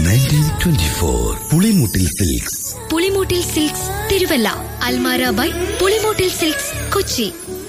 nineteen twenty four Pulimoottil Silks Pulimoottil Silks Thiruvalla Almara by Pulimoottil Silks Kochi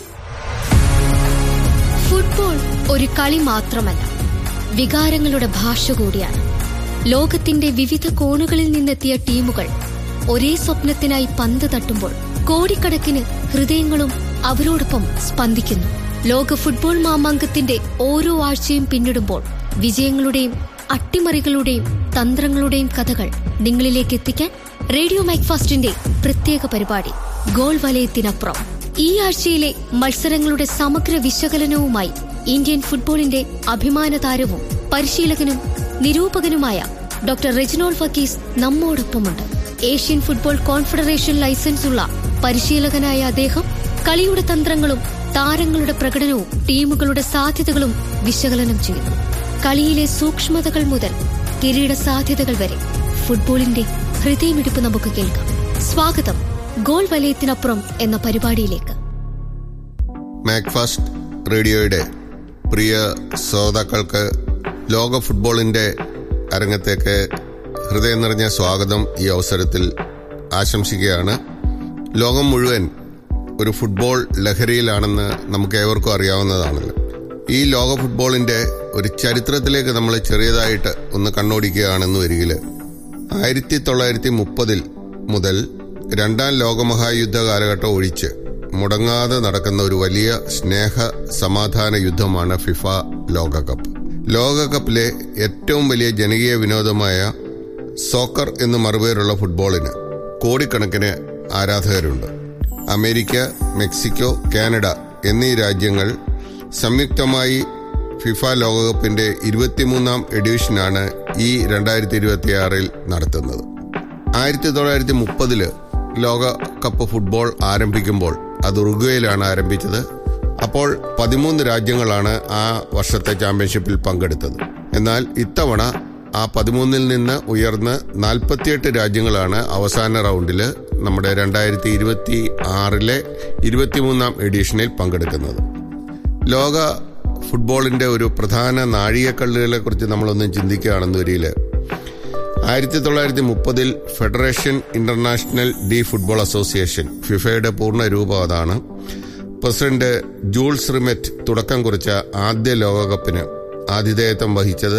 football ഒരു കളി മാത്രമല്ല വികാരങ്ങളുടെ ഭാഷ കൂടിയാണ് ലോകത്തിന്റെ വിവിധ കോണുകളിൽ നിന്നെത്തിയ ടീമുകൾ ഒരേ സ്വപ്നത്തിനായി പന്ത് തട്ടുമ്പോൾ കോടിക്കണക്കിന് ഹൃദയങ്ങളും അവരോടൊപ്പം സ്പന്ദിക്കുന്നു ലോക ഫുട്ബോൾ മാമാങ്കത്തിന്റെ ഓരോ ആഴ്ചയും പിന്നിടുമ്പോൾ വിജയങ്ങളുടെയും അട്ടിമറികളുടെയും തന്ത്രങ്ങളുടെയും കഥകൾ നിങ്ങളിലേക്ക് എത്തിക്കാൻ റേഡിയോ മൈക്ഫാസ്റ്റിന്റെ പ്രത്യേക പരിപാടി ഗോൾ വലയത്തിനപ്പുറം ഈ ആഴ്ചയിലെ മത്സരങ്ങളുടെ സമഗ്ര വിശകലനവുമായി ഇന്ത്യൻ ഫുട്ബോളിന്റെ അഭിമാന താരവും പരിശീലകനും നിരൂപകനുമായ ഡോക്ടർ റെജിനോൾ ഫക്കീസ് നമ്മോടൊപ്പമുണ്ട് ഏഷ്യൻ ഫുട്ബോൾ കോൺഫെഡറേഷൻ ലൈസൻസ് ഉള്ള പരിശീലകനായ അദ്ദേഹം കളിയുടെ തന്ത്രങ്ങളും താരങ്ങളുടെ പ്രകടനവും ടീമുകളുടെ സാധ്യതകളും വിശകലനം ചെയ്യുന്നു കളിയിലെ സൂക്ഷ്മതകൾ മുതൽ കിരീട സാധ്യതകൾ വരെ ഫുട്ബോളിന്റെ ഹൃദയമിടിപ്പ് നമുക്ക് കേൾക്കാം സ്വാഗതം ഗോൾ വലയത്തിനപ്പുറം എന്ന പരിപാടിയിലേക്ക് മാക്ഫാസ്റ്റ് റേഡിയോയുടെ പ്രിയ ശ്രോതാക്കൾക്ക് ലോക ഫുട്ബോളിന്റെ അരങ്ങത്തേക്ക് ഹൃദയം നിറഞ്ഞ സ്വാഗതം ഈ അവസരത്തിൽ ആശംസിക്കുകയാണ് ലോകം മുഴുവൻ ഒരു ഫുട്ബോൾ ലഹരിയിലാണെന്ന് നമുക്ക് ഏവർക്കും അറിയാവുന്നതാണല്ലോ ഈ ലോക ഫുട്ബോളിന്റെ ഒരു ചരിത്രത്തിലേക്ക് നമ്മൾ ചെറിയതായിട്ട് ഒന്ന് കണ്ണോടിക്കുകയാണെന്ന് വരികിൽ ആയിരത്തി തൊള്ളായിരത്തി മുപ്പതിൽ മുതൽ രണ്ടാം ലോകമഹായുദ്ധ കാലഘട്ടം ഒഴിച്ച് മുടങ്ങാതെ നടക്കുന്ന ഒരു വലിയ സ്നേഹ സമാധാന യുദ്ധമാണ് ഫിഫ ലോകകപ്പ് ലോകകപ്പിലെ ഏറ്റവും വലിയ ജനകീയ വിനോദമായ സോക്കർ എന്ന് മറുപേരുള്ള ഫുട്ബോളിന് കോടിക്കണക്കിന് ആരാധകരുണ്ട് അമേരിക്ക മെക്സിക്കോ കാനഡ എന്നീ രാജ്യങ്ങൾ സംയുക്തമായി ഫിഫ ലോകകപ്പിന്റെ ഇരുപത്തിമൂന്നാം എഡിഷനാണ് ഈ രണ്ടായിരത്തി ഇരുപത്തിയാറിൽ നടത്തുന്നത് ആയിരത്തി തൊള്ളായിരത്തി മുപ്പതില് ലോകകപ്പ് ഫുട്ബോൾ ആരംഭിക്കുമ്പോൾ അത് ഉറുഗ്വയിലാണ് ആരംഭിച്ചത് അപ്പോൾ പതിമൂന്ന് രാജ്യങ്ങളാണ് ആ വർഷത്തെ ചാമ്പ്യൻഷിപ്പിൽ പങ്കെടുത്തത് എന്നാൽ ഇത്തവണ ആ പതിമൂന്നിൽ നിന്ന് ഉയർന്ന് നാൽപ്പത്തിയെട്ട് രാജ്യങ്ങളാണ് അവസാന റൗണ്ടിൽ നമ്മുടെ രണ്ടായിരത്തി ഇരുപത്തി ആറിലെ ഇരുപത്തിമൂന്നാം എഡിഷനിൽ പങ്കെടുക്കുന്നത് ലോക ഫുട്ബോളിന്റെ ഒരു പ്രധാന നാഴികക്കല്ലുകളെ കുറിച്ച് നമ്മളൊന്ന് ചിന്തിക്കുകയാണെന്ന് വരിയിൽ ആയിരത്തി തൊള്ളായിരത്തി മുപ്പതിൽ Federation International de Football Association ഫിഫയുടെ പൂർണ്ണ രൂപം അതാണ് പ്രസിഡന്റ് ജൂൾസ് റിമെറ്റ് തുടക്കം കുറിച്ച ആദ്യ ലോകകപ്പിന് ആതിഥേയത്വം വഹിച്ചത്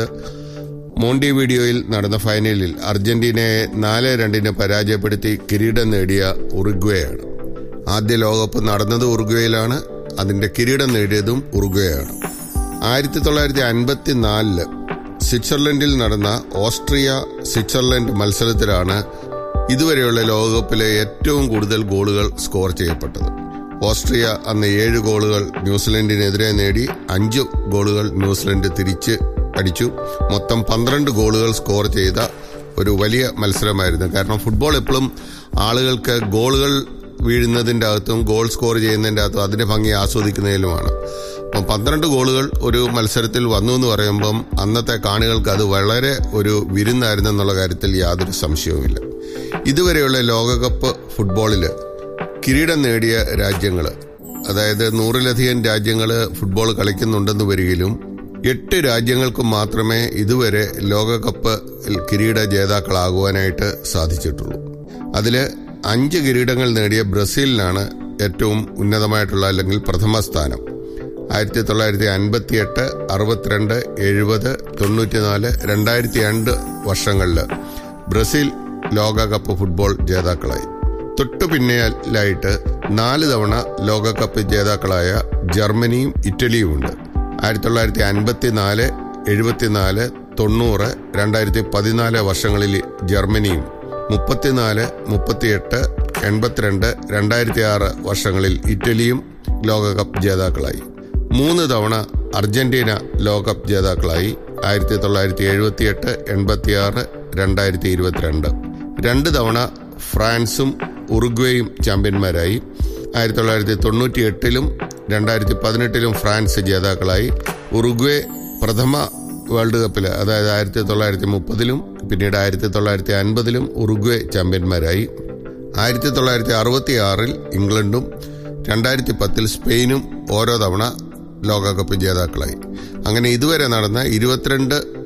മോണ്ടി വീഡിയോയിൽ നടന്ന ഫൈനലിൽ അർജന്റീനയെ നാല് രണ്ടിന് പരാജയപ്പെടുത്തി കിരീടം നേടിയ ഉറുഗ്വയാണ് ആദ്യ ലോകകപ്പ് നടന്നത് ഉറുഗ്വയിലാണ് അതിന്റെ കിരീടം നേടിയതും ഉറുഗ്വയാണ് ആയിരത്തി തൊള്ളായിരത്തി അൻപത്തി നാലില് സ്വിറ്റ്സർലൻഡിൽ നടന്ന ഓസ്ട്രിയ സ്വിറ്റ്സർലൻഡ് മത്സരത്തിലാണ് ഇതുവരെയുള്ള ലോകകപ്പിലെ ഏറ്റവും കൂടുതൽ ഗോളുകൾ സ്കോർ ചെയ്യപ്പെട്ടത് ഓസ്ട്രിയ അന്ന് ഏഴ് ഗോളുകൾ ന്യൂസിലൻഡിനെതിരെ നേടി അഞ്ച് ഗോളുകൾ ന്യൂസിലൻഡ് തിരിച്ച് അടിച്ചു മൊത്തം പന്ത്രണ്ട് ഗോളുകൾ സ്കോർ ചെയ്ത ഒരു വലിയ മത്സരമായിരുന്നു കാരണം ഫുട്ബോൾ എപ്പോഴും ആളുകൾക്ക് ഗോളുകൾ വീഴുന്നതിൻ്റെ അകത്തും ഗോൾ സ്കോർ ചെയ്യുന്നതിൻ്റെ അകത്തും അതിന്റെ ഭംഗി ആസ്വദിക്കുന്നതിലുമാണ് അപ്പം പന്ത്രണ്ട് ഗോളുകൾ ഒരു മത്സരത്തിൽ വന്നു എന്ന് പറയുമ്പം അന്നത്തെ കാണികൾക്ക് അത് വളരെ ഒരു വിരുന്നായിരുന്നു എന്നുള്ള കാര്യത്തിൽ യാതൊരു സംശയവുമില്ല ഇതുവരെയുള്ള ലോകകപ്പ് ഫുട്ബോളിൽ കിരീടം നേടിയ രാജ്യങ്ങൾ അതായത് നൂറിലധികം രാജ്യങ്ങൾ ഫുട്ബോൾ കളിക്കുന്നുണ്ടെന്ന് വരികിലും എട്ട് രാജ്യങ്ങൾക്ക് മാത്രമേ ഇതുവരെ ലോകകപ്പ് കിരീട ജേതാക്കളാകുവാനായിട്ട് സാധിച്ചിട്ടുള്ളൂ അതിൽ അഞ്ച് കിരീടങ്ങൾ നേടിയ ബ്രസീലിനാണ് ഏറ്റവും ഉന്നതമായിട്ടുള്ള അല്ലെങ്കിൽ പ്രഥമ സ്ഥാനം ആയിരത്തി തൊള്ളായിരത്തി അൻപത്തി എട്ട് അറുപത്തിരണ്ട് എഴുപത് തൊണ്ണൂറ്റിനാല് രണ്ടായിരത്തി രണ്ട് വർഷങ്ങളിൽ ബ്രസീൽ ലോകകപ്പ് ഫുട്ബോൾ ജേതാക്കളായി തൊട്ടു പിന്നിലായിട്ട് നാല് തവണ ലോകകപ്പ് ജേതാക്കളായ ജർമ്മനിയും ഇറ്റലിയുമുണ്ട് ആയിരത്തി തൊള്ളായിരത്തി അൻപത്തി നാല് എഴുപത്തിനാല് തൊണ്ണൂറ് രണ്ടായിരത്തി പതിനാല് വർഷങ്ങളിൽ ജർമ്മനിയും മുപ്പത്തിനാല് മുപ്പത്തിയെട്ട് എൺപത്തിരണ്ട് രണ്ടായിരത്തി ആറ് വർഷങ്ങളിൽ ഇറ്റലിയും ലോകകപ്പ് ജേതാക്കളായി മൂന്ന് തവണ അർജന്റീന ലോകകപ്പ് ജേതാക്കളായി ആയിരത്തി തൊള്ളായിരത്തി എഴുപത്തിയെട്ട് എൺപത്തിയാറ് രണ്ടായിരത്തി ഇരുപത്തിരണ്ട് രണ്ട് തവണ ഫ്രാൻസും ഉറുഗ്വേയും ചാമ്പ്യന്മാരായി ആയിരത്തി തൊള്ളായിരത്തി തൊണ്ണൂറ്റി എട്ടിലും രണ്ടായിരത്തി പതിനെട്ടിലും ഫ്രാൻസ് ജേതാക്കളായി ഉറുഗ്വേ പ്രഥമ വേൾഡ് കപ്പിൽ അതായത് ആയിരത്തി തൊള്ളായിരത്തി മുപ്പതിലും പിന്നീട് ആയിരത്തി തൊള്ളായിരത്തി അൻപതിലും ഉറുഗ്വേ ചാമ്പ്യന്മാരായി ആയിരത്തി തൊള്ളായിരത്തി അറുപത്തി ആറിൽ ഇംഗ്ലണ്ടും രണ്ടായിരത്തി പത്തിൽ സ്പെയിനും ഓരോ തവണ ലോകകപ്പ് ജേതാക്കളായി അങ്ങനെ ഇതുവരെ നടന്ന ഇരുപത്തിരണ്ട്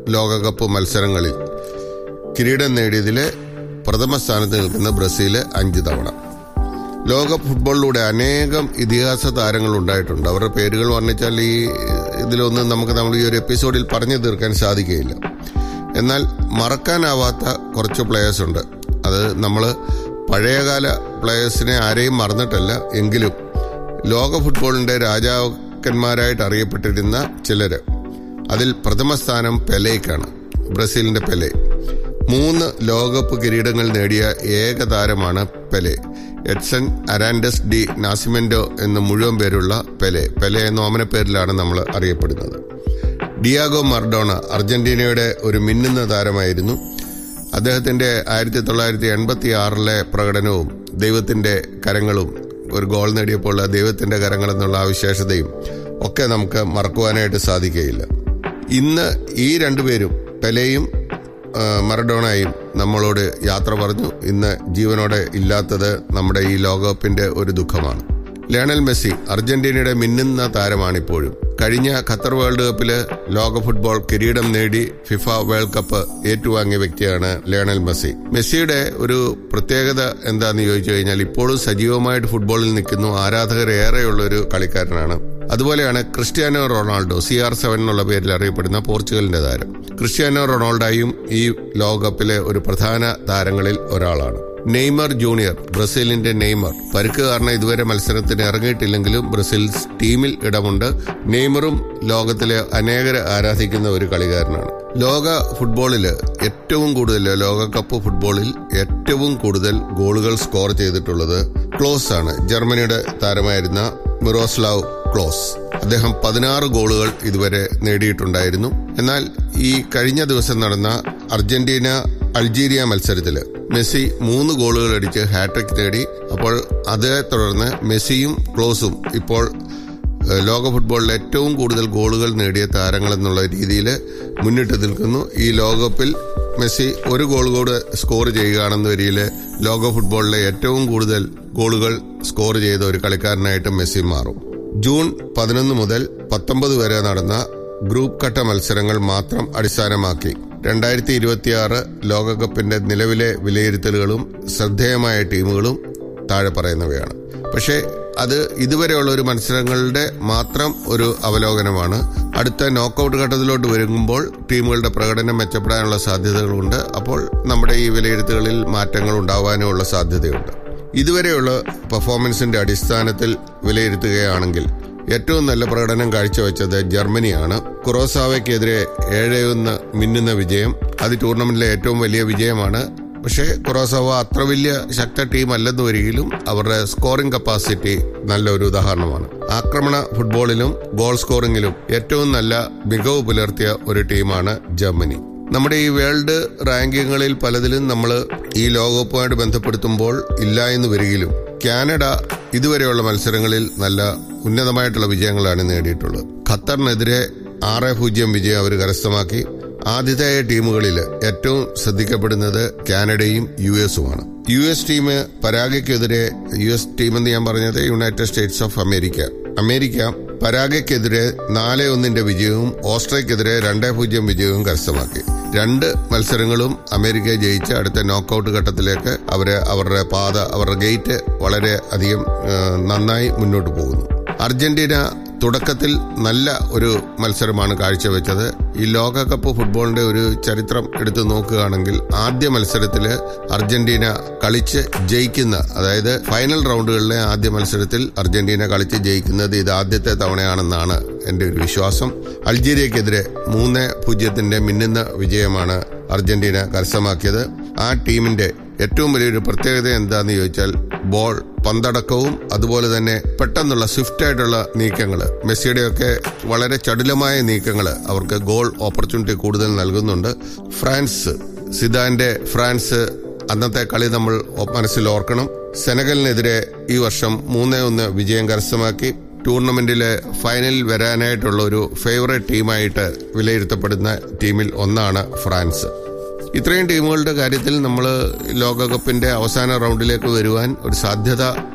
ലോകകപ്പ് മത്സരങ്ങളിൽ കിരീടം നേടിയതിലെ പ്രഥമ സ്ഥാനത്ത് നിൽക്കുന്ന ബ്രസീൽ അഞ്ച് തവണ ലോക ഫുട്ബോളിലൂടെ അനേകം ഇതിഹാസ താരങ്ങൾ ഉണ്ടായിട്ടുണ്ട് അവരുടെ പേരുകൾ വർണ്ണിച്ചാൽ ഈ ഇതിലൊന്നും നമുക്ക് നമ്മൾ ഈ ഒരു എപ്പിസോഡിൽ പറഞ്ഞു തീർക്കാൻ സാധിക്കുകയില്ല എന്നാൽ മറക്കാനാവാത്ത കുറച്ച് പ്ലേയേഴ്സ് ഉണ്ട് അത് നമ്മൾ പഴയകാല പ്ലേയേഴ്സിനെ ആരെയും മറന്നിട്ടല്ല എങ്കിലും ലോക ഫുട്ബോളിന്റെ രാജാക്കന്മാരായിട്ട് അറിയപ്പെട്ടിരുന്ന ചിലര് അതിൽ പ്രഥമ സ്ഥാനം പെലേക്കാണ് ബ്രസീലിന്റെ പെലെ മൂന്ന് ലോകകപ്പ് കിരീടങ്ങൾ നേടിയ ഏക താരമാണ് Pele Edson Arantes do Nascimento എന്ന മുഴുവൻ പേരുള്ള പെലെ പെലെ എന്ന ഓമന പേരിലാണ് നമ്മൾ അറിയപ്പെടുന്നത് ഡിയാഗോ മർഡോണ അർജന്റീനയുടെ ഒരു മിന്നുന്ന താരമായിരുന്നു അദ്ദേഹത്തിന്റെ ആയിരത്തി തൊള്ളായിരത്തി എൺപത്തി ആറിലെ പ്രകടനവും ദൈവത്തിന്റെ കരങ്ങളും ഒരു ഗോൾ നേടിയപ്പോൾ ദൈവത്തിന്റെ കരങ്ങൾ എന്നുള്ള ആ വിശേഷതയും ഒക്കെ നമുക്ക് മറക്കുവാനായിട്ട് സാധിക്കുകയില്ല ഇന്ന് ഈ രണ്ടുപേരും പെലെയും ആ, മറഡോണയും നമ്മളോട് യാത്ര പറഞ്ഞു ഇന്ന് ജീവനോടെ ഇല്ലാത്തത് നമ്മുടെ ഈ ലോകകപ്പിന്റെ ഒരു ദുഃഖമാണ് ലയണൽ മെസ്സി അർജന്റീനയുടെ മിന്നുന്ന താരമാണിപ്പോഴും കഴിഞ്ഞ ഖത്തർ വേൾഡ് കപ്പില് ലോക ഫുട്ബോൾ കിരീടം നേടി ഫിഫ വേൾഡ് കപ്പ് ഏറ്റുവാങ്ങിയ വ്യക്തിയാണ് ലയണൽ മെസ്സി മെസ്സിയുടെ ഒരു പ്രത്യേകത എന്താന്ന് ചോദിച്ചു കഴിഞ്ഞാൽ ഇപ്പോഴും സജീവമായിട്ട് ഫുട്ബോളിൽ നിൽക്കുന്നു ആരാധകർ ഏറെയുള്ള ഒരു കളിക്കാരനാണ് അതുപോലെയാണ് Cristiano Ronaldo C R seven എന്നുള്ള പേരിൽ അറിയപ്പെടുന്ന പോർച്ചുഗലിന്റെ താരം ക്രിസ്ത്യാനോ റൊണാൾഡോയും ഈ ലോകകപ്പിലെ ഒരു പ്രധാന താരങ്ങളിൽ ഒരാളാണ് നെയ്മർ ജൂനിയർ ബ്രസീലിന്റെ നെയ്മർ പരിക്ക് കാരണം ഇതുവരെ മത്സരത്തിന് ഇറങ്ങിയിട്ടില്ലെങ്കിലും ബ്രസീൽ ടീമിൽ ഇടമുണ്ട് നെയ്മറും ലോകത്തിലെ അനേകരെ ആരാധിക്കുന്ന ഒരു കളിക്കാരനാണ് ലോക ഫുട്ബോളിൽ ഏറ്റവും കൂടുതൽ ലോകകപ്പ് ഫുട്ബോളിൽ ഏറ്റവും കൂടുതൽ ഗോളുകൾ സ്കോർ ചെയ്തിട്ടുള്ളത് ക്ലോസ് ആണ് ജർമ്മനിയുടെ താരമായിരുന്ന മിറോസ്ലാവ് ക്ലോസ് അദ്ദേഹം പതിനാറ് ഗോളുകൾ ഇതുവരെ നേടിയിട്ടുണ്ടായിരുന്നു എന്നാൽ ഈ കഴിഞ്ഞ ദിവസം നടന്ന അർജന്റീന അൾജീരിയ മത്സരത്തിൽ മെസ്സി മൂന്ന് ഗോളുകൾ അടിച്ച് ഹാട്രിക് നേടി അപ്പോൾ അതേ തുടർന്ന് മെസ്സിയും ക്ലോസും ഇപ്പോൾ ഏഹ്, ലോക ഫുട്ബോളിൽ ഏറ്റവും കൂടുതൽ ഗോളുകൾ നേടിയ താരങ്ങൾ എന്നുള്ള രീതിയിൽ മുന്നിട്ട് നിൽക്കുന്നു ഈ ലോകകപ്പിൽ മെസ്സി ഒരു ഗോൾ കൂടെ സ്കോർ ചെയ്യുകയാണെന്ന വരിയിൽ ലോക ഫുട്ബോളിലെ ഏറ്റവും കൂടുതൽ ഗോളുകൾ സ്കോർ ചെയ്ത ഒരു കളിക്കാരനായിട്ട് മെസ്സി മാറും ജൂൺ പതിനൊന്ന് മുതൽ പത്തൊമ്പത് വരെ നടന്ന ഗ്രൂപ്പ് ഘട്ട മത്സരങ്ങൾ മാത്രം അടിസ്ഥാനമാക്കി രണ്ടായിരത്തി ഇരുപത്തിയാറ് ലോകകപ്പിന്റെ നിലവിലെ വിലയിരുത്തലുകളും ശ്രദ്ധേയമായ ടീമുകളും താഴെ പറയുന്നവയാണ് പക്ഷേ അത് ഇതുവരെയുള്ള ഒരു മത്സരങ്ങളുടെ മാത്രം ഒരു അവലോകനമാണ് അടുത്ത നോക്കൌട്ട് ഘട്ടത്തിലോട്ട് വരുമ്പോൾ ടീമുകളുടെ പ്രകടനം മെച്ചപ്പെടാനുള്ള സാധ്യതകളുണ്ട് അപ്പോൾ നമ്മുടെ ഈ വിലയിരുത്തലുകളിൽ മാറ്റങ്ങൾ ഉണ്ടാവാനുമുള്ള സാധ്യതയുണ്ട് ഇതുവരെയുള്ള പെർഫോമൻസിന്റെ അടിസ്ഥാനത്തിൽ വിലയിരുത്തുകയാണെങ്കിൽ ഏറ്റവും നല്ല പ്രകടനം കാഴ്ചവെച്ചത് ജർമ്മനിയാണ് കുറോസാവയ്ക്കെതിരെ ഏഴ് ഒന്ന് മിന്നുന്ന വിജയം അത് ടൂർണമെന്റിലെ ഏറ്റവും വലിയ വിജയമാണ് പക്ഷേ കുറോസാവ അത്ര വലിയ ശക്ത ടീം അല്ലെന്ന് വരികിലും അവരുടെ സ്കോറിംഗ് കപ്പാസിറ്റി നല്ലൊരു ഉദാഹരണമാണ് ആക്രമണ ഫുട്ബോളിലും ഗോൾ സ്കോറിംഗിലും ഏറ്റവും നല്ല മികവ് പുലർത്തിയ ഒരു ടീമാണ് ജർമ്മനി നമ്മുടെ ഈ വേൾഡ് റാങ്കിങ്ങുകളിൽ പലതിലും നമ്മൾ ഈ ലോകകപ്പുമായിട്ട് ബന്ധപ്പെടുത്തുമ്പോൾ ഇല്ല എന്ന് വരികിലും കാനഡ ഇതുവരെയുള്ള മത്സരങ്ങളിൽ നല്ല ഉന്നതമായിട്ടുള്ള വിജയങ്ങളാണ് നേടിയിട്ടുള്ളത് ഖത്തറിനെതിരെ ആറ് പൂജ്യം വിജയം അവർ കരസ്ഥമാക്കി ആതിഥേയ ടീമുകളിൽ ഏറ്റവും ശ്രദ്ധിക്കപ്പെടുന്നത് കാനഡയും യു എസുമാണ് യു എസ് ടീം പരാഗയ്ക്കെതിരെ യു എസ് ടീം എന്ന് ഞാൻ പറഞ്ഞത് United States of America America പരാഗയ്ക്കെതിരെ നാല് ഒന്നിന്റെ വിജയവും ഓസ്ട്രേലിയക്കെതിരെ രണ്ട് പൂജ്യം വിജയവും കരസ്ഥമാക്കി രണ്ട് മത്സരങ്ങളും അമേരിക്ക ജയിച്ച് അടുത്ത നോക്കൌട്ട് ഘട്ടത്തിലേക്ക് അവര് അവരുടെ പാത അവരുടെ ഗേറ്റ് വളരെ അധികം ആ, നന്നായി മുന്നോട്ട് പോകുന്നു അർജന്റീന തുടക്കത്തിൽ നല്ല ഒരു മത്സരമാണ് കാഴ്ചവെച്ചത് ഈ ലോകകപ്പ് ഫുട്ബോളിന്റെ ഒരു ചരിത്രം എടുത്തു നോക്കുകയാണെങ്കിൽ ആദ്യ മത്സരത്തിൽ അർജന്റീന കളിച്ച് ജയിക്കുന്ന അതായത് ഫൈനൽ റൗണ്ടുകളിലെ ആദ്യ മത്സരത്തിൽ അർജന്റീന കളിച്ച് ജയിക്കുന്നത് ഇത് ആദ്യത്തെ തവണയാണെന്നാണ് എന്റെ ഒരു വിശ്വാസം അൾജീരിയക്കെതിരെ മൂന്ന് പൂജ്യത്തിന്റെ മിന്നുന്ന വിജയമാണ് അർജന്റീന കരസ്ഥമാക്കിയത് ആ ടീമിന്റെ ഏറ്റവും വലിയൊരു പ്രത്യേകത എന്താന്ന് ചോദിച്ചാൽ ബോൾ പന്തടക്കവും അതുപോലെ തന്നെ പെട്ടെന്നുള്ള സ്വിഫ്റ്റ് ആയിട്ടുള്ള നീക്കങ്ങൾ മെസ്സിയുടെയൊക്കെ വളരെ ചടുലമായ നീക്കങ്ങൾ അവർക്ക് ഗോൾ ഓപ്പർച്യൂണിറ്റി കൂടുതൽ നൽകുന്നുണ്ട് ഫ്രാൻസ് സിദാന്റെ ഫ്രാൻസ് അന്നത്തെ കളി നമ്മൾ മനസ്സിൽ ഓർക്കണം സെനഗലിനെതിരെ ഈ വർഷം മൂന്നേ ഒന്ന് വിജയം കരസ്ഥമാക്കി ടൂർണമെന്റിലെ ഫൈനലിൽ വരാനായിട്ടുള്ള ഒരു ഫേവറേറ്റ് ടീമായിട്ട് വിലയിരുത്തപ്പെടുന്ന ടീമിൽ ഒന്നാണ് ഫ്രാൻസ് ഇത്രയും ടീമുകളുടെ കാര്യത്തിൽ നമ്മൾ ലോകകപ്പിന്റെ അവസാന റൗണ്ടിലേക്ക് വരുവാൻ ഒരു സാധ്യത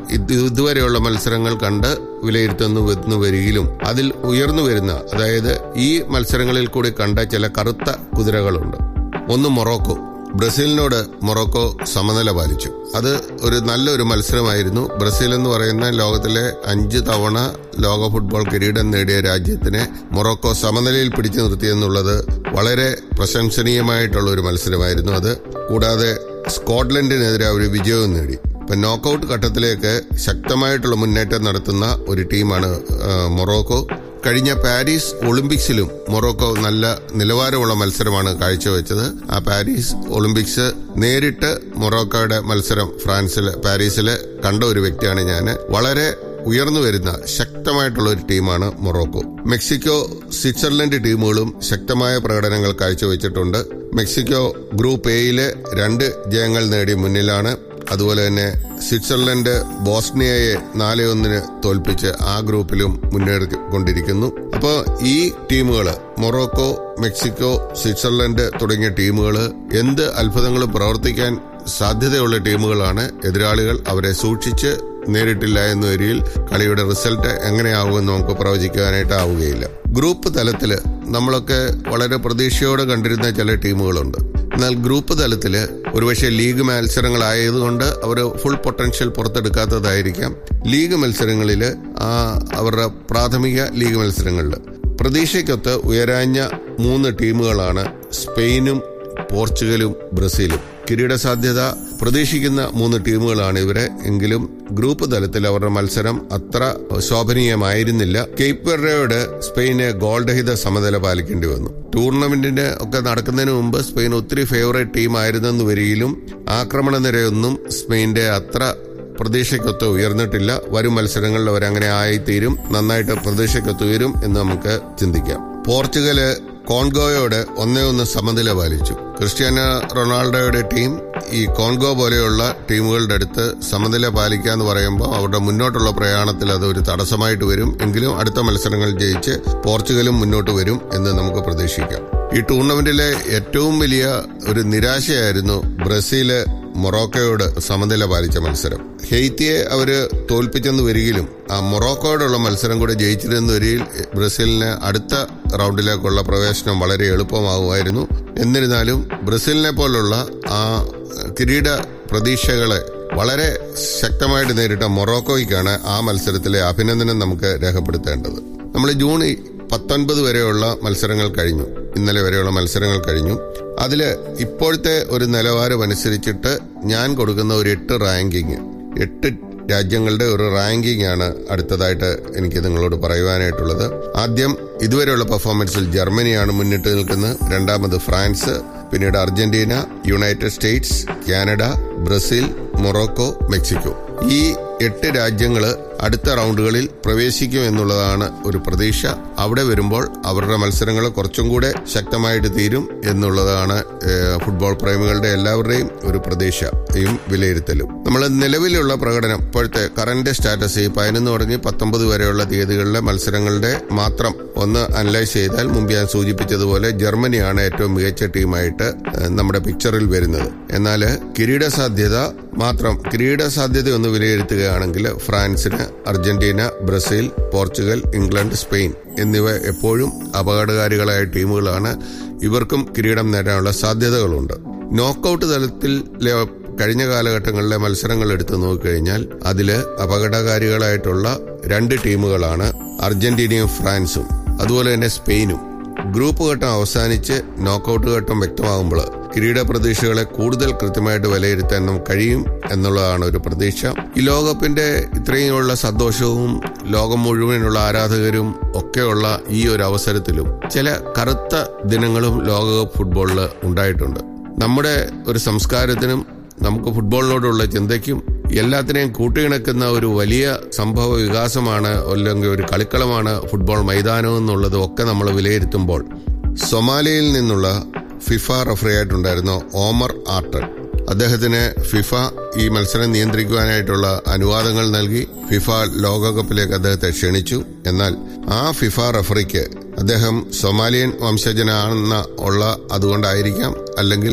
ഇത് ഇതുവരെയുള്ള മത്സരങ്ങൾ കണ്ട് വിലയിരുത്തുന്നു വരുന്നു വരികിലും അതിൽ ഉയർന്നു വരുന്ന അതായത് ഈ മത്സരങ്ങളിൽ കൂടി കണ്ട ചില കറുത്ത കുതിരകളുണ്ട് ഒന്ന് മൊറോക്കോ ബ്രസീലിനോട് മൊറോക്കോ സമനില പാലിച്ചു അത് ഒരു നല്ലൊരു മത്സരമായിരുന്നു ബ്രസീൽ എന്ന് പറയുന്ന ലോകത്തിലെ അഞ്ച് തവണ ലോക ഫുട്ബോൾ കിരീടം നേടിയ രാജ്യത്തിനെ മൊറോക്കോ സമനിലയിൽ പിടിച്ചു നിർത്തിയെന്നുള്ളത് വളരെ പ്രശംസനീയമായിട്ടുള്ള ഒരു മത്സരമായിരുന്നു അത് കൂടാതെ സ്കോട്ട്ലൻഡിനെതിരെ ഒരു വിജയവും നേടി ഇപ്പൊ നോക്കൌട്ട് ഘട്ടത്തിലേക്ക് ശക്തമായിട്ടുള്ള മുന്നേറ്റം നടത്തുന്ന ഒരു ടീമാണ് ആ, മൊറോക്കോ കഴിഞ്ഞ പാരീസ് ഒളിമ്പിക്സിലും മൊറോക്കോ നല്ല നിലവാരമുള്ള മത്സരമാണ് കാഴ്ചവെച്ചത് ആ പാരീസ് ഒളിമ്പിക്സ് നേരിട്ട് മൊറോക്കോയുടെ മത്സരം ഫ്രാൻസിൽ പാരീസിൽ കണ്ട ഒരു വ്യക്തിയാണ് ഞാൻ വളരെ ഉയർന്നു വരുന്ന ശക്തമായിട്ടുള്ള ഒരു ടീമാണ് മൊറോക്കോ മെക്സിക്കോ സ്വിറ്റ്സർലൻഡ് ടീമുകളും ശക്തമായ പ്രകടനങ്ങൾ കാഴ്ചവെച്ചിട്ടുണ്ട് മെക്സിക്കോ ഗ്രൂപ്പ് എയില് രണ്ട് ജയങ്ങൾ നേടി മുന്നിലാണ് അതുപോലെ തന്നെ സ്വിറ്റ്സർലൻഡ് ബോസ്നിയയെ നാല് ഒന്നിന് തോൽപ്പിച്ച് ആ ഗ്രൂപ്പിലും മുന്നേറിക്കൊണ്ടിരിക്കുന്നു അപ്പോൾ ഈ ടീമുകൾ മൊറോക്കോ മെക്സിക്കോ സ്വിറ്റ്സർലൻഡ് തുടങ്ങിയ ടീമുകൾ എന്ത് അത്ഭുതങ്ങളും പ്രവർത്തിക്കാൻ സാധ്യതയുള്ള ടീമുകളാണ് എതിരാളികൾ അവരെ സൂക്ഷിച്ച് നേരിട്ടില്ല എന്ന വരിയിൽ കളിയുടെ റിസൾട്ട് എങ്ങനെയാകുമെന്ന് നമുക്ക് പ്രവചിക്കാനായിട്ടാവുകയില്ല ഗ്രൂപ്പ് തലത്തിൽ നമ്മളൊക്കെ വളരെ പ്രതീക്ഷയോടെ കണ്ടിരുന്ന ചില ടീമുകളുണ്ട് എന്നാൽ ഗ്രൂപ്പ് തലത്തിൽ ഒരുപക്ഷെ ലീഗ് മത്സരങ്ങളായതുകൊണ്ട് അവർ ഫുൾ പൊട്ടൻഷ്യൽ പുറത്തെടുക്കാത്തതായിരിക്കാം ലീഗ് മത്സരങ്ങളിൽ അവരുടെ പ്രാഥമിക ലീഗ് മത്സരങ്ങളിൽ പ്രതീക്ഷയ്ക്കൊത്ത് ഉയരാഞ്ഞ മൂന്ന് ടീമുകളാണ് സ്പെയിനും പോർച്ചുഗലും ബ്രസീലും കിരീട സാധ്യത പ്രതീക്ഷിക്കുന്ന മൂന്ന് ടീമുകളാണ് ഇവരെ എങ്കിലും ഗ്രൂപ്പ് തലത്തിൽ അവരുടെ മത്സരം അത്ര ശോഭനീയമായിരുന്നില്ല കേപ്പ് വെർഡയോട് സ്പെയിന് ഗോൾഡഹിത സമനില പാലിക്കേണ്ടി വന്നു ടൂർണമെന്റിന് ഒക്കെ നടക്കുന്നതിന് മുമ്പ് സ്പെയിൻ ഒത്തിരി ഫേവറേറ്റ് ടീമായിരുന്നെന്ന് വരികിലും ആക്രമണ നിരയൊന്നും സ്പെയിന്റെ അത്ര പ്രതീക്ഷയ്ക്കൊത്ത് ഉയർന്നിട്ടില്ല വരും മത്സരങ്ങളിൽ അവരങ്ങനെ ആയിത്തീരും നന്നായിട്ട് പ്രതീക്ഷയ്ക്കൊത്ത് ഉയരും എന്ന് നമുക്ക് ചിന്തിക്കാം പോർച്ചുഗല് കോൺഗോയോട് ഒന്നേ ഒന്ന് സമനില പാലിച്ചു ക്രിസ്ത്യാനോ റൊണാൾഡോയുടെ ടീം ഈ കോൺഗോ പോലെയുള്ള ടീമുകളുടെ അടുത്ത് സമനില പാലിക്കുക എന്ന് പറയുമ്പോൾ അവരുടെ മുന്നോട്ടുള്ള പ്രയാണത്തിൽ അത് ഒരു തടസ്സമായിട്ട് വരും എങ്കിലും അടുത്ത മത്സരങ്ങൾ ജയിച്ച് പോർച്ചുഗലും മുന്നോട്ട് വരും എന്ന് നമുക്ക് പ്രതീക്ഷിക്കാം ഈ ടൂർണമെന്റിലെ ഏറ്റവും വലിയ ഒരു നിരാശയായിരുന്നു ബ്രസീല് മൊറോക്കോയോട് സമനില പാലിച്ച മത്സരം ഹെയ്ത്തിയെ അവര് തോൽപ്പിച്ചെന്ന് വരികിലും ആ മൊറോക്കോയോടുള്ള മത്സരം കൂടെ ജയിച്ചിരുന്ന വരിയിൽ ബ്രസീലിന് അടുത്ത റൗണ്ടിലേക്കുള്ള പ്രവേശനം വളരെ എളുപ്പമാകുമായിരുന്നു എന്നിരുന്നാലും ബ്രസീലിനെ പോലുള്ള ആ കിരീട പ്രതീക്ഷകളെ വളരെ ശക്തമായിട്ട് നേരിട്ട മൊറോക്കോയ്ക്കാണ് ആ മത്സരത്തിലെ അഭിനന്ദനം നമുക്ക് രേഖപ്പെടുത്തേണ്ടത് നമ്മൾ ജൂൺ പത്തൊൻപത് വരെയുള്ള മത്സരങ്ങൾ കഴിഞ്ഞു ഇന്നലെ വരെയുള്ള മത്സരങ്ങൾ കഴിഞ്ഞു അതിൽ ഇപ്പോഴത്തെ ഒരു നിലവാരം അനുസരിച്ചിട്ട് ഞാൻ കൊടുക്കുന്ന ഒരു എട്ട് റാങ്കിങ് എട്ട് രാജ്യങ്ങളുടെ ഒരു റാങ്കിങ് ആണ് അടുത്തതായിട്ട് എനിക്ക് നിങ്ങളോട് പറയുവാനായിട്ടുള്ളത് ആദ്യം ഇതുവരെയുള്ള പെർഫോമൻസിൽ ജർമ്മനിയാണ് മുന്നിട്ട് നിൽക്കുന്നത് രണ്ടാമത് ഫ്രാൻസ് പിന്നീട് Argentina United States Canada Brazil Morocco Mexico ഈ എട്ട് രാജ്യങ്ങള് അടുത്ത റൗണ്ടുകളിൽ പ്രവേശിക്കും എന്നുള്ളതാണ് ഒരു പ്രതീക്ഷ അവിടെ വരുമ്പോൾ അവരുടെ മത്സരങ്ങൾ കുറച്ചും കൂടെ ശക്തമായിട്ട് തീരും എന്നുള്ളതാണ് ഏഹ്, ഫുട്ബോൾ പ്രേമികളുടെ എല്ലാവരുടെയും ഒരു പ്രതീക്ഷയും വിലയിരുത്തലും നമ്മൾ നിലവിലുള്ള പ്രകടനം ഇപ്പോഴത്തെ കറന്റ് സ്റ്റാറ്റസ് ഈ പതിനൊന്ന് തുടങ്ങി പത്തൊമ്പത് വരെയുള്ള തീയതികളിലെ മത്സരങ്ങളുടെ മാത്രം ഒന്ന് അനലൈസ് ചെയ്താൽ മുമ്പ് ഞാൻ സൂചിപ്പിച്ചതുപോലെ ജർമ്മനിയാണ് ഏറ്റവും മികച്ച ടീമായിട്ട് ഏഹ്, നമ്മുടെ പിക്ചറിൽ വരുന്നത് എന്നാൽ കിരീട സാധ്യത മാത്രം കിരീട സാധ്യത ഒന്ന് വിലയിരുത്തുകയാണെങ്കിൽ ഫ്രാൻസിന് Argentina Brazil Portugal England Spain എന്നിവ എപ്പോഴും അപകടകാരികളായ ടീമുകളാണ് ഇവർക്കും കിരീടം നേടാനുള്ള സാധ്യതകളുണ്ട് നോക്കൌട്ട് തലത്തിൽ കഴിഞ്ഞ കാലഘട്ടങ്ങളിലെ മത്സരങ്ങൾ എടുത്തു നോക്കിക്കഴിഞ്ഞാൽ അതിൽ അപകടകാരികളായിട്ടുള്ള രണ്ട് ടീമുകളാണ് അർജന്റീനയും ഫ്രാൻസും അതുപോലെ തന്നെ സ്പെയിനും ഗ്രൂപ്പ് ഘട്ടം അവസാനിച്ച് നോക്കൌട്ട് ഘട്ടം വ്യക്തമാകുമ്പോൾ കിരീട പ്രതീക്ഷകളെ കൂടുതൽ കൃത്യമായിട്ട് വിലയിരുത്താൻ നമുക്ക് കഴിയും എന്നുള്ളതാണ് ഒരു പ്രതീക്ഷ ഈ ലോകകപ്പിന്റെ ഇത്രയുമുള്ള സന്തോഷവും ലോകം മുഴുവനുള്ള ആരാധകരും ഒക്കെയുള്ള ഈ ഒരു അവസരത്തിലും ചില കറുത്ത ദിനങ്ങളും ലോകകപ്പ് ഫുട്ബോളിൽ ഉണ്ടായിട്ടുണ്ട് നമ്മുടെ ഒരു സംസ്കാരത്തിനും നമുക്ക് ഫുട്ബോളിനോടുള്ള ചിന്തയ്ക്കും എല്ലാത്തിനെയും കൂട്ടിയിണക്കുന്ന ഒരു വലിയ സംഭവ വികാസമാണ് അല്ലെങ്കിൽ ഒരു കളിക്കളമാണ് ഫുട്ബോൾ മൈതാനം എന്നുള്ളത് ഒക്കെ നമ്മൾ വിലയിരുത്തുമ്പോൾ സൊമാലിയയിൽ നിന്നുള്ള ഫിഫ റഫറി ആയിട്ടുണ്ടായിരുന്ന ഓമർ ആർട്ടൺ അദ്ദേഹത്തിന് ഫിഫ ഈ മത്സരം നിയന്ത്രിക്കുവാനായിട്ടുള്ള അനുവാദങ്ങൾ നൽകി ഫിഫ ലോകകപ്പിലേക്ക് അദ്ദേഹത്തെ ക്ഷണിച്ചു എന്നാൽ ആ ഫിഫ റഫറിക്ക് അദ്ദേഹം സൊമാലിയൻ വംശജനാണെന്ന ഉള്ള അതുകൊണ്ടായിരിക്കാം അല്ലെങ്കിൽ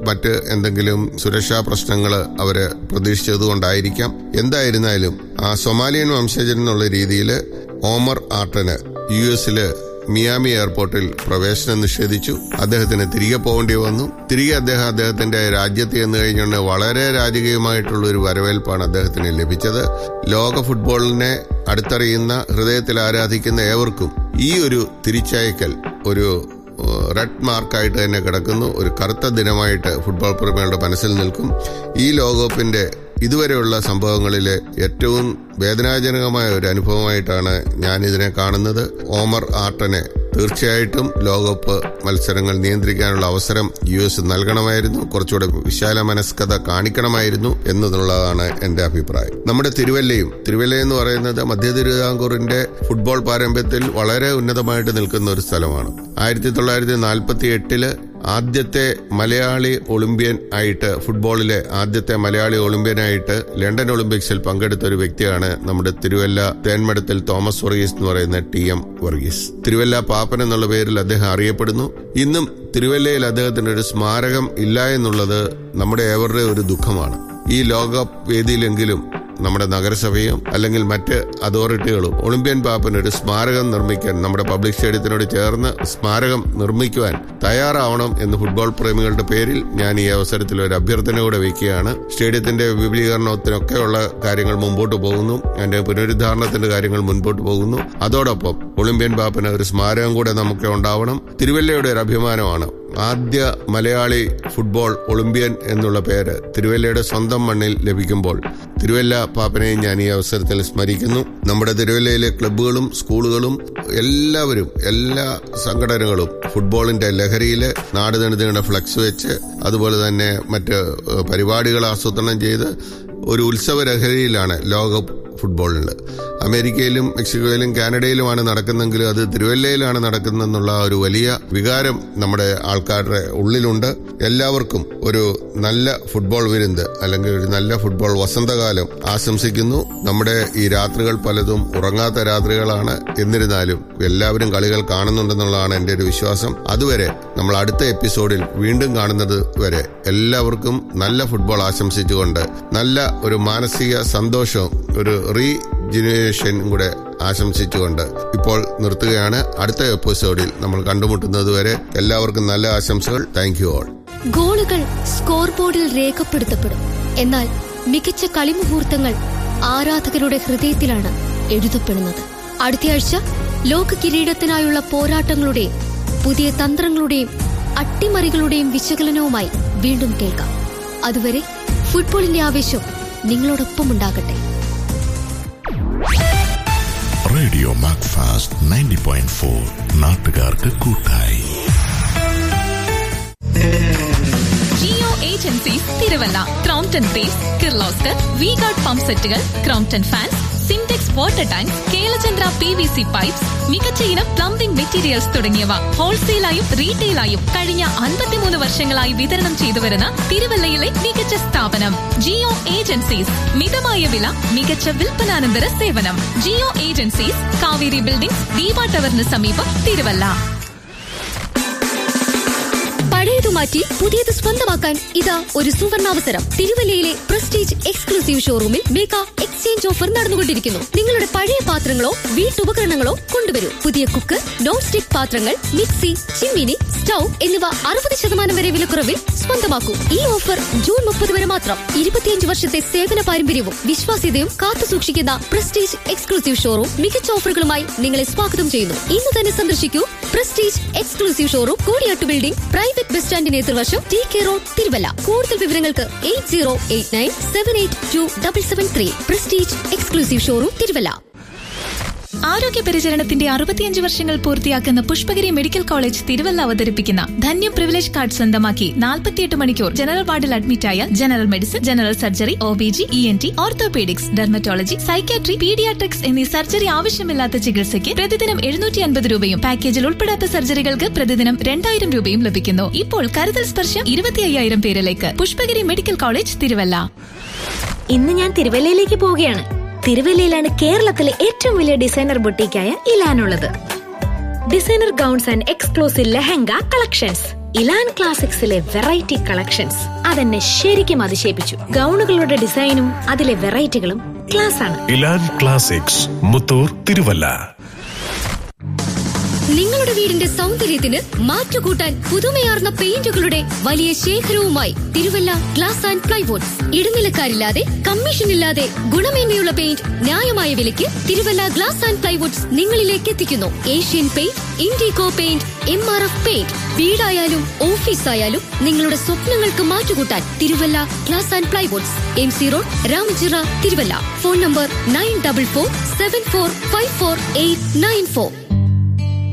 മറ്റ് എന്തെങ്കിലും സുരക്ഷാ പ്രശ്നങ്ങൾ അവര് പ്രതീക്ഷിച്ചതുകൊണ്ടായിരിക്കാം എന്തായിരുന്നാലും ആ സൊമാലിയൻ വംശജൻ എന്നുള്ള രീതിയിൽ ഓമർ ആർട്ടന് യു എസില് മിയാമി എയർപോർട്ടിൽ പ്രവേശനം നിഷേധിച്ചു അദ്ദേഹത്തിന് തിരികെ പോകേണ്ടി വന്നു തിരികെ അദ്ദേഹം അദ്ദേഹത്തിന്റെ രാജ്യത്ത് ചെന്ന് കഴിഞ്ഞുകൊണ്ട് വളരെ രാജകീയമായിട്ടുള്ള ഒരു വരവേൽപ്പാണ് അദ്ദേഹത്തിന് ലഭിച്ചത് ലോക ഫുട്ബോളിനെ അടുത്തറിയുന്ന ഹൃദയത്തിൽ ആരാധിക്കുന്ന ഏവർക്കും ഈ ഒരു തിരിച്ചയക്കൽ ഒരു റെഡ് മാർക്കായിട്ട് തന്നെ കിടക്കുന്നു ഒരു കറുത്ത ദിനമായിട്ട് ഫുട്ബോൾ പ്രേമികളുടെ മനസ്സിൽ നിൽക്കും ഈ ലോകകപ്പിന്റെ ഇതുവരെയുള്ള സംഭവങ്ങളിലെ ഏറ്റവും വേദനാജനകമായ ഒരു അനുഭവമായിട്ടാണ് ഞാൻ ഇതിനെ കാണുന്നത് ഓമർ ആർട്ടനെ തീർച്ചയായിട്ടും ലോകകപ്പ് മത്സരങ്ങൾ നിയന്ത്രിക്കാനുള്ള അവസരം യു എസ് നൽകണമായിരുന്നു കുറച്ചുകൂടെ വിശാല മനസ്കത കാണിക്കണമായിരുന്നു എന്നുള്ളതാണ് എന്റെ അഭിപ്രായം നമ്മുടെ തിരുവല്ലയും തിരുവല്ല എന്ന് പറയുന്നത് മധ്യ തിരുവിതാംകൂറിന്റെ ഫുട്ബോൾ പാരമ്പര്യത്തിൽ വളരെ ഉന്നതമായിട്ട് നിൽക്കുന്ന ഒരു സ്ഥലമാണ് ആയിരത്തി തൊള്ളായിരത്തി നാൽപ്പത്തി എട്ടില് ആദ്യത്തെ മലയാളി ഒളിമ്പ്യൻ ആയിട്ട് ഫുട്ബോളിലെ ആദ്യത്തെ മലയാളി ഒളിമ്പ്യനായിട്ട് ലണ്ടൻ ഒളിമ്പിക്സിൽ പങ്കെടുത്ത ഒരു വ്യക്തിയാണ് നമ്മുടെ തിരുവല്ല തേന്മടത്തിൽ തോമസ് വർഗീസ് എന്ന് പറയുന്ന ടി എം വർഗീസ് തിരുവല്ല പാപ്പൻ എന്നുള്ള പേരിൽ അദ്ദേഹം അറിയപ്പെടുന്നു ഇന്നും തിരുവല്ലയിൽ അദ്ദേഹത്തിന് ഒരു സ്മാരകം ഇല്ല എന്നുള്ളത് നമ്മുടെ ഏവരുടെ ഒരു ദുഃഖമാണ് ഈ ലോകകപ്പ് വേദിയിലെങ്കിലും നമ്മുടെ നഗരസഭയും അല്ലെങ്കിൽ മറ്റ് അതോറിറ്റികളും ഒളിമ്പ്യൻ പാപ്പന് ഒരു സ്മാരകം നിർമ്മിക്കാൻ നമ്മുടെ പബ്ലിക് സ്റ്റേഡിയത്തിനോട് ചേർന്ന് സ്മാരകം നിർമ്മിക്കുവാൻ തയ്യാറാവണം എന്ന് ഫുട്ബോൾ പ്രേമികളുടെ പേരിൽ ഞാൻ ഈ അവസരത്തിൽ ഒരു അഭ്യർത്ഥന കൂടെ വയ്ക്കുകയാണ് സ്റ്റേഡിയത്തിന്റെ വിപുലീകരണത്തിനൊക്കെയുള്ള കാര്യങ്ങൾ മുമ്പോട്ട് പോകുന്നു അതിന്റെ പുനരുദ്ധാരണത്തിന്റെ കാര്യങ്ങൾ മുൻപോട്ട് പോകുന്നു അതോടൊപ്പം ഒളിമ്പ്യൻ പാപ്പന് ഒരു സ്മാരകം കൂടെ നമുക്ക് ഉണ്ടാവണം തിരുവല്ലയുടെ ഒരു അഭിമാനമാണ് ആദ്യ മലയാളി ഫുട്ബോൾ ഒളിമ്പ്യൻ എന്നുള്ള പേര് തിരുവല്ലയുടെ സ്വന്തം മണ്ണിൽ ലഭിക്കുമ്പോൾ തിരുവല്ല പാപ്പനെയും ഞാൻ ഈ അവസരത്തിൽ സ്മരിക്കുന്നു നമ്മുടെ തിരുവല്ലയിലെ ക്ലബ്ബുകളും സ്കൂളുകളും എല്ലാവരും എല്ലാ സംഘടനകളും ഫുട്ബോളിന്റെ ലഹരിയിൽ നാട് നെടുതീണ്ട ഫ്ലക്സ് വെച്ച് അതുപോലെ തന്നെ മറ്റ് പരിപാടികൾ ആസൂത്രണം ചെയ്ത് ഒരു ഉത്സവ ലഹരിയിലാണ് ലോക ഫുട്ബോളിൽ അമേരിക്കയിലും മെക്സിക്കോയിലും കാനഡയിലുമാണ് നടക്കുന്നെങ്കിലും അത് തിരുവല്ലയിലാണ് നടക്കുന്നതെന്നുള്ള ഒരു വലിയ വികാരം നമ്മുടെ ആൾക്കാരുടെ ഉള്ളിലുണ്ട് എല്ലാവർക്കും ഒരു നല്ല ഫുട്ബോൾ വിരുന്ന് അല്ലെങ്കിൽ ഒരു നല്ല ഫുട്ബോൾ വസന്തകാലം ആശംസിക്കുന്നു നമ്മുടെ ഈ രാത്രികൾ പലതും ഉറങ്ങാത്ത രാത്രികളാണ് എന്നിരുന്നാലും എല്ലാവരും കളികൾ കാണുന്നുണ്ടെന്നുള്ളതാണ് എൻ്റെ ഒരു വിശ്വാസം അതുവരെ നമ്മൾ അടുത്ത എപ്പിസോഡിൽ വീണ്ടും കാണുന്നത് വരെ എല്ലാവർക്കും നല്ല ഫുട്ബോൾ ആശംസിച്ചുകൊണ്ട് നല്ല ഒരു മാനസിക സന്തോഷവും ഒരു റീ ജനറേഷൻ കൂടെ ആശംസിച്ചുകൊണ്ട് ഇപ്പോൾ നിർത്തുകയാണ് അടുത്ത എപ്പിസോഡിൽ നമ്മൾ കണ്ടുമുട്ടുന്നത് വരെ എല്ലാവർക്കും നല്ല ആശംസകൾ താങ്ക് യു ഓൾ ഗോളുകൾ സ്കോർ ബോർഡിൽ രേഖപ്പെടുത്തപ്പെടും എന്നാൽ മികച്ച കളിമുഹൂർത്തങ്ങൾ ആരാധകരുടെ ഹൃദയത്തിലാണ് എഴുതപ്പെടുന്നത് അടുത്തയാഴ്ച ലോക കിരീടത്തിനായുള്ള പോരാട്ടങ്ങളുടെയും പുതിയ തന്ത്രങ്ങളുടെയും അട്ടിമറികളുടെയും വിശകലനവുമായി വീണ്ടും കേൾക്കാം അതുവരെ ഫുട്ബോളിന്റെ ആവേശം നിങ്ങളോടൊപ്പം ഉണ്ടാകട്ടെ radio Macfast ninety point four നാട്ടുകാർക്ക് കൂട്ടായി Jio agencies Thiruvalla Crompton base Kirloskar V Guard pump sets Crompton fans Simtex water tank Kelachandra P V C pipes മികച്ച ഇനം പ്ലംബിംഗ് മെറ്റീരിയൽസ് തുടങ്ങിയവ ഹോൾസെയിലായും റീറ്റെയിലായും കഴിഞ്ഞ അൻപത്തിമൂന്ന് വർഷങ്ങളായി വിതരണം ചെയ്തു വരുന്ന തിരുവല്ലയിലെ മികച്ച സ്ഥാപനം ജിയോ ഏജൻസീസ് മിതമായ വില മികച്ച വിൽപ്പനാനന്തര സേവനം ജിയോ ഏജൻസീസ് കാവേരി ബിൽഡിംഗ് ദീപ ടവറിന് സമീപം തിരുവല്ല പഴയത് മാറ്റി പുതിയത് സ്വന്തമാക്കാൻ ഇതാ ഒരു സുവർണാവസരം തിരുവല്ലയിലെ പ്രസ്റ്റീജ് എക്സ്ക്ലൂസീവ് ഷോറൂമിൽ മേക്ക എക്സ്ചേഞ്ച് ഓഫർ നടന്നുകൊണ്ടിരിക്കുന്നു നിങ്ങളുടെ പഴയ പാത്രങ്ങളോ വീട്ടുപകരണങ്ങളോ കൊണ്ടുവരൂ പുതിയ കുക്ക് നോൺ സ്റ്റിക് പാത്രങ്ങൾ മിക്സി ചിമ്മിനി സ്റ്റൗ എന്നിവ അറുപത് ശതമാനം വരെ വിലക്കുറവിൽ സ്വന്തമാക്കൂ ഈ ഓഫർ ജൂൺ മുപ്പത് വരെ മാത്രം ഇരുപത്തിയഞ്ച് വർഷത്തെ സേവന പാരമ്പര്യവും വിശ്വാസ്യതയും കാത്തു സൂക്ഷിക്കുന്ന പ്രസ്റ്റീജ് എക്സ്ക്ലൂസീവ് ഷോറൂം മികച്ച ഓഫറുകളുമായി നിങ്ങളെ സ്വാഗതം ചെയ്യുന്നു ഇന്ന് തന്നെ സന്ദർശിക്കൂ Prestige exclusive showroom Koodiyattu building private bus സ്റ്റാൻഡിന് എതിർവശം ടി കെ റോഡ് തിരുവല്ല കൂടുതൽ വിവരങ്ങൾക്ക് eight zero eight nine seven eight two double seven three Prestige exclusive showroom Thiruvalla ആരോഗ്യ പരിചരണത്തിന്റെ അറുപത്തിയഞ്ച് വർഷങ്ങൾ പൂർത്തിയാക്കുന്ന പുഷ്പഗിരി മെഡിക്കൽ കോളേജ് തിരുവല്ല അവതരിപ്പിക്കുന്ന ധന്യം പ്രിവിലേജ് കാർഡ് സ്വന്തമാക്കി നാൽപ്പത്തിയെട്ട് മണിക്കൂർ ജനറൽ വാർഡിൽ അഡ്മിറ്റായ general medicine general surgery O B G E N T orthopaedics dermatology psychiatry paediatrics എന്നീ സർജറി ആവശ്യമില്ലാത്ത ചികിത്സയ്ക്ക് പ്രതിദിനം എഴുന്നൂറ്റി അൻപത് രൂപയും പാക്കേജിൽ ഉൾപ്പെടാത്ത സർജറികൾക്ക് പ്രതിദിനം രണ്ടായിരം രൂപയും ലഭിക്കുന്നു ഇപ്പോൾ കരുതൽ സ്പർശം ഇരുപത്തി അയ്യായിരം പേരിലേക്ക് പുഷ്പഗിരി മെഡിക്കൽ കോളേജ് തിരുവല്ല ഇന്ന് ഞാൻ തിരുവല്ലയിലേക്ക് പോവുകയാണ് തിരുവല്ലയിലാണ് കേരളത്തിലെ ഏറ്റവും വലിയ ഡിസൈനർ ബൊട്ടീക്കായ ഇലാനുള്ളത് designer gowns and exclusive lehenga collections Elan ക്ലാസിക്സിലെ വെറൈറ്റി കളക്ഷൻസ് അതെന്നെ ശരിക്കും അതിശയിപ്പിച്ചു ഗൗണുകളുടെ ഡിസൈനും അതിലെ വെറൈറ്റികളും ക്ലാസ് ആണ് ഇലാൻ ക്ലാസിക്സ് മുത്തൂർ തിരുവല്ല നിങ്ങളുടെ വീടിന്റെ സൗന്ദര്യത്തിന് മാറ്റുകൂട്ടാൻ പുതുമയാർന്ന പെയിന്റുകളുടെ വലിയ ശേഖരവുമായി തിരുവല്ല ഗ്ലാസ് ആൻഡ് പ്ലൈവുഡ്സ് ഇടനിലക്കാരില്ലാതെ കമ്മീഷൻ ഇല്ലാതെ ഗുണമേന്മയുള്ള പെയിന്റ് ന്യായമായ വിലയ്ക്ക് തിരുവല്ല ഗ്ലാസ് ആൻഡ് പ്ലൈവുഡ്സ് നിങ്ങളിലേക്ക് എത്തിക്കുന്നു Asian paint Indigo paint M R F paint വീടായാലും ഓഫീസായാലും നിങ്ങളുടെ സ്വപ്നങ്ങൾക്ക് മാറ്റുകൂട്ടാൻ Thiruvalla glass and plywoods M C road Ramachira Thiruvalla phone number nine double four seven four five four eight nine four